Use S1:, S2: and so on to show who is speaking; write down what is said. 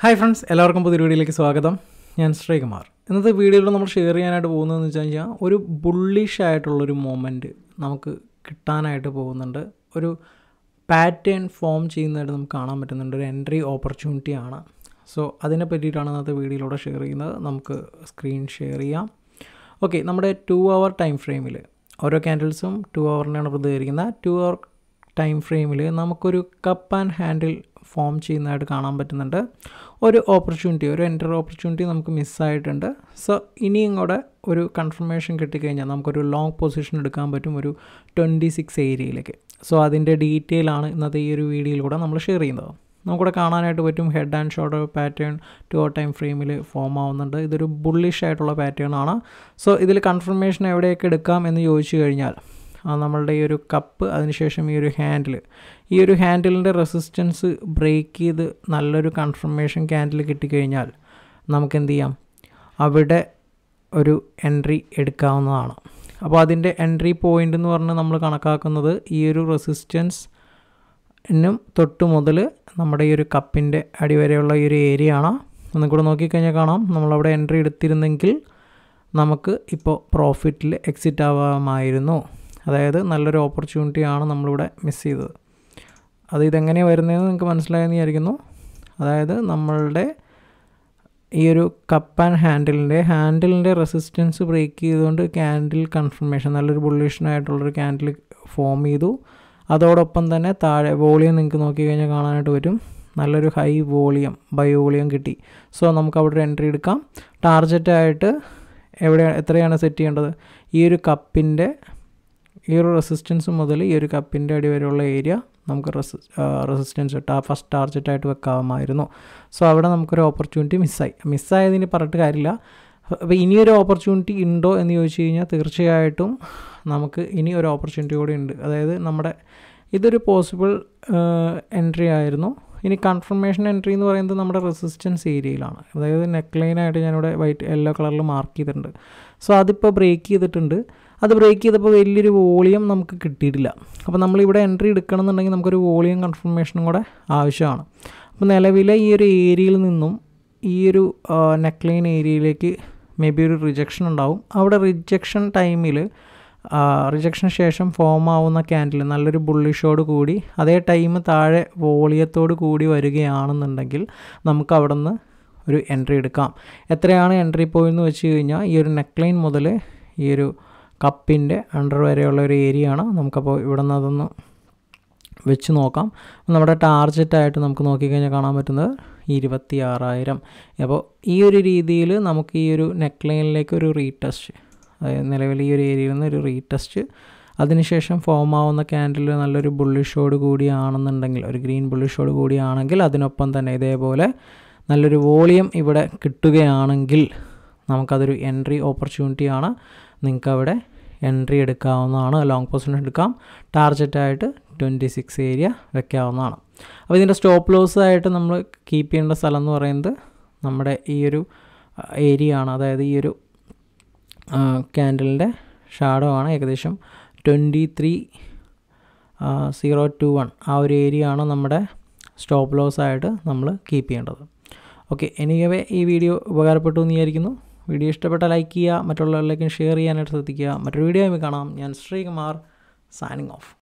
S1: hi friends എല്ലാവർക്കും പുതിയ വീഡിയോയിലേക്ക് സ്വാഗതം ഞാൻ ശ്രീകുമാർ ഇന്നത്തെ വീഡിയോയിൽ നമ്മൾ ഷെയർ ചെയ്യാനായിട്ട് പോകുന്നതെന്ന് വെച്ച് കഴിഞ്ഞാൽ ഒരു ബുള്ളിഷ് ആയിട്ടുള്ളൊരു മൊമെൻറ്റ് നമുക്ക് കിട്ടാനായിട്ട് പോകുന്നുണ്ട് ഒരു പാറ്റേൺ ഫോം ചെയ്യുന്നതായിട്ട് നമുക്ക് കാണാൻ പറ്റുന്നുണ്ട് ഒരു എൻട്രി ഓപ്പർച്യൂണിറ്റി ആണ് സോ അതിനെ പറ്റിയിട്ടാണ് ഇന്നത്തെ വീഡിയോയിലൂടെ ഷെയർ ചെയ്യുന്നത് നമുക്ക് സ്ക്രീൻ ഷെയർ ചെയ്യാം ഓക്കെ നമ്മുടെ ടു അവർ ടൈം ഫ്രെയിമിൽ ഓരോ ക്യാൻഡിൽസും ടു അവറിനാണ് പ്രതികരിക്കുന്നത് ടു അവർ ടൈം ഫ്രെയിമിൽ നമുക്കൊരു കപ്പ് ആൻഡ് ഹാൻഡിൽ ഫോം ചെയ്യുന്നതായിട്ട് കാണാൻ പറ്റുന്നുണ്ട് ഒരു ഓപ്പർച്യൂണിറ്റി ഒരു എൻ്റർ ഓപ്പർച്യൂണിറ്റി നമുക്ക് മിസ്സായിട്ടുണ്ട് സോ ഇനിയും കൂടെ ഒരു കൺഫർമേഷൻ കിട്ടിക്കഴിഞ്ഞാൽ നമുക്കൊരു ലോങ് പൊസിഷൻ എടുക്കാൻ പറ്റും ഒരു ട്വൻറ്റി സിക്സ് ഏരിയയിലേക്ക് സോ അതിൻ്റെ ഡീറ്റെയിൽ ആണ് ഇന്നത്തെ ഈ ഒരു വീഡിയോയിലൂടെ നമ്മൾ ഷെയർ ചെയ്യുന്നത് നമുക്കിവിടെ കാണാനായിട്ട് പറ്റും head and shoulder pattern two hour time ഫ്രെയിമിൽ ഫോം ആവുന്നുണ്ട് ഇതൊരു ബുള്ളിഷ് ആയിട്ടുള്ള പാറ്റേൺ ആണ് സോ ഇതിൽ കൺഫർമേഷൻ എവിടെയൊക്കെ എടുക്കാം എന്ന് ചോദിച്ചു കഴിഞ്ഞാൽ ആ നമ്മളുടെ ഈ ഒരു കപ്പ് അതിനുശേഷം ഈ ഒരു ഹാൻഡിൽ ഈ ഒരു ഹാൻഡിലിൻ്റെ റെസിസ്റ്റൻസ് ബ്രേക്ക് ചെയ്ത് നല്ലൊരു കൺഫർമേഷൻ ക്യാൻഡിൽ കിട്ടിക്കഴിഞ്ഞാൽ നമുക്ക് എന്ത് ചെയ്യാം അവിടെ ഒരു എൻട്രി എടുക്കാവുന്നതാണ് അപ്പോൾ അതിൻ്റെ എൻട്രി പോയിൻ്റ് എന്ന് പറഞ്ഞ് നമ്മൾ കണക്കാക്കുന്നത് ഈ ഒരു റെസിസ്റ്റൻസ് നും തൊട്ട് മുതൽ നമ്മുടെ ഈ ഒരു കപ്പിൻ്റെ അടിവരെയുള്ള ഈ ഒരു ഏരിയ ആണ് ഒന്നും കൂടെ നോക്കിക്കഴിഞ്ഞാൽ കാണാം നമ്മളവിടെ എൻട്രി എടുത്തിരുന്നെങ്കിൽ നമുക്ക് ഇപ്പോൾ പ്രോഫിറ്റിൽ എക്സിറ്റ് ആവാമായിരുന്നു അതായത് നല്ലൊരു ഓപ്പർച്യൂണിറ്റി ആണ് നമ്മളിവിടെ മിസ് ചെയ്തത് അത് ഇതെങ്ങനെയാണ് വരുന്നതെന്ന് നിങ്ങൾക്ക് മനസ്സിലായെന്ന് വിചാരിക്കുന്നു അതായത് നമ്മളുടെ ഈ ഒരു കപ്പ് ആൻഡ് ഹാൻഡിലിൻ്റെ ഹാൻഡിലിൻ്റെ റെസിസ്റ്റൻസ് ബ്രേക്ക് ചെയ്തുകൊണ്ട് ക്യാൻഡിൽ കൺഫർമേഷൻ നല്ലൊരു ബുള്ളിഷനായിട്ടുള്ളൊരു ക്യാൻഡിൽ ഫോം ചെയ്തു അതോടൊപ്പം തന്നെ താഴെ വോളിയം നിങ്ങൾക്ക് നോക്കിക്കഴിഞ്ഞാൽ കാണാനായിട്ട് പറ്റും നല്ലൊരു ഹൈ വോളിയം ബൈ വോളിയം കിട്ടി സോ നമുക്ക് അവിടെ ഒരു എൻട്രി എടുക്കാം ടാർജറ്റായിട്ട് എവിടെ എത്രയാണ് സെറ്റ് ചെയ്യേണ്ടത് ഈ ഒരു കപ്പിൻ്റെ ഈ ഒരു റെസിസ്റ്റൻസ് മുതൽ ഈ ഒരു കപ്പിൻ്റെ അടി വരെയുള്ള ഏരിയ നമുക്ക് റെസി റെസിസ്റ്റൻസ് ടാ ഫസ്റ്റ് ടാർജറ്റായിട്ട് വെക്കാമായിരുന്നു സോ അവിടെ നമുക്കൊരു ഓപ്പർച്യൂണിറ്റി മിസ്സായി മിസ്സായതിന് പറഞ്ഞിട്ട് കാര്യമില്ല അപ്പോൾ ഇനിയൊരു ഓപ്പർച്യൂണിറ്റി ഉണ്ടോ എന്ന് ചോദിച്ചു കഴിഞ്ഞാൽ തീർച്ചയായിട്ടും നമുക്ക് ഇനി ഒരു ഓപ്പർച്യൂണിറ്റി കൂടി ഉണ്ട് അതായത് നമ്മുടെ ഇതൊരു പോസിബിൾ എൻട്രി ആയിരുന്നു ഇനി കൺഫർമേഷൻ എൻട്രി എന്ന് പറയുന്നത് നമ്മുടെ റെസിസ്റ്റൻസ് ഏരിയയിലാണ് അതായത് നെക്ക് ലൈനായിട്ട് ഞാനിവിടെ വൈറ്റ് യെല്ലോ കളറിൽ മാർക്ക് ചെയ്തിട്ടുണ്ട് സോ അതിപ്പോൾ ബ്രേക്ക് ചെയ്തിട്ടുണ്ട് അത് ബ്രേക്ക് ചെയ്തപ്പോൾ വലിയൊരു വോളിയം നമുക്ക് കിട്ടിയിട്ടില്ല അപ്പോൾ നമ്മളിവിടെ എൻട്രി എടുക്കണം എന്നുണ്ടെങ്കിൽ നമുക്കൊരു വോളിയം കൺഫർമേഷനും കൂടെ ആവശ്യമാണ് അപ്പോൾ നിലവിലെ ഈ ഒരു ഏരിയയിൽ നിന്നും ഈ ഒരു നെക്ക് ലൈൻ ഏരിയയിലേക്ക് മേ ബി ഒരു റിജക്ഷൻ ഉണ്ടാവും അവിടെ റിജക്ഷൻ ടൈമിൽ റിജക്ഷന് ശേഷം ഫോം ആവുന്ന ക്യാൻഡിൽ നല്ലൊരു ബുള്ളിഷോട് കൂടി അതേ ടൈം താഴെ വോളിയത്തോട് കൂടി വരികയാണെന്നുണ്ടെങ്കിൽ നമുക്ക് അവിടെ നിന്ന് ഒരു എൻട്രി എടുക്കാം എത്രയാണ് എൻട്രി പോയെന്ന് വെച്ച് കഴിഞ്ഞാൽ ഈ ഒരു നെക്ക് ലൈൻ മുതൽ ഈ ഒരു കപ്പിൻ്റെ അണ്ടർ വരെയുള്ള ഒരു ഏരിയ ആണ് നമുക്കപ്പോൾ ഇവിടെ നിന്ന് അതൊന്ന് വെച്ച് നോക്കാം നമ്മുടെ ടാർജറ്റായിട്ട് നമുക്ക് നോക്കിക്കഴിഞ്ഞാൽ കാണാൻ പറ്റുന്നത് ഇരുപത്തി ആറായിരം അപ്പോൾ ഈ ഒരു രീതിയിൽ നമുക്ക് ഈ ഒരു നെക്ക് ലൈനിലേക്ക് ഒരു റീടെസ്റ്റ് അതായത് നിലവിൽ ഈ ഒരു ഏരിയയിൽ നിന്ന് ഒരു റീടെസ്റ്റ് അതിനുശേഷം ഫോം ആവുന്ന ക്യാൻഡിൽ നല്ലൊരു ബുള്ളിഷോട് കൂടിയാണെന്നുണ്ടെങ്കിൽ ഒരു ഗ്രീൻ ബുള്ളിഷോട് കൂടിയാണെങ്കിൽ അതിനൊപ്പം തന്നെ ഇതേപോലെ നല്ലൊരു വോളിയം ഇവിടെ കിട്ടുകയാണെങ്കിൽ നമുക്കതൊരു എൻട്രി ഓപ്പർച്യൂണിറ്റിയാണ് നിങ്ങൾക്ക് അവിടെ എൻട്രി എടുക്കാവുന്നതാണ് ലോങ് പൊസിഷൻ എടുക്കാം ടാർജറ്റായിട്ട് ട്വൻറ്റി സിക്സ് ഏരിയ വെക്കാവുന്നതാണ് അപ്പോൾ ഇതിൻ്റെ സ്റ്റോപ്പ് ലോസ് ആയിട്ട് നമ്മൾ കീപ്പ് ചെയ്യേണ്ട സ്ഥലം എന്ന് പറയുന്നത് നമ്മുടെ ഈ ഒരു ഏരിയ ആണ് അതായത് ഈ ഒരു ക്യാൻഡലിൻ്റെ ഷാഡോ ആണ് ഏകദേശം twenty three zero two one ആ ഒരു ഏരിയ ആണ് നമ്മുടെ സ്റ്റോപ്പ് ലോസ് ആയിട്ട് നമ്മൾ കീപ്പ് ചെയ്യേണ്ടത് ഓക്കെ എനിവേ ഈ വീഡിയോ ഉപകാരപ്പെട്ടു എന്ന് വിചാരിക്കുന്നു വീഡിയോ ഇഷ്ടപ്പെട്ടാൽ ലൈക്ക് ചെയ്യുക മറ്റുള്ളവരിലേക്കും ഷെയർ ചെയ്യാനായിട്ട് ശ്രദ്ധിക്കുക മറ്റൊരു വീഡിയോ കാണാം ഞാൻ ശ്രീകുമാർ സൈനിങ് ഓഫ്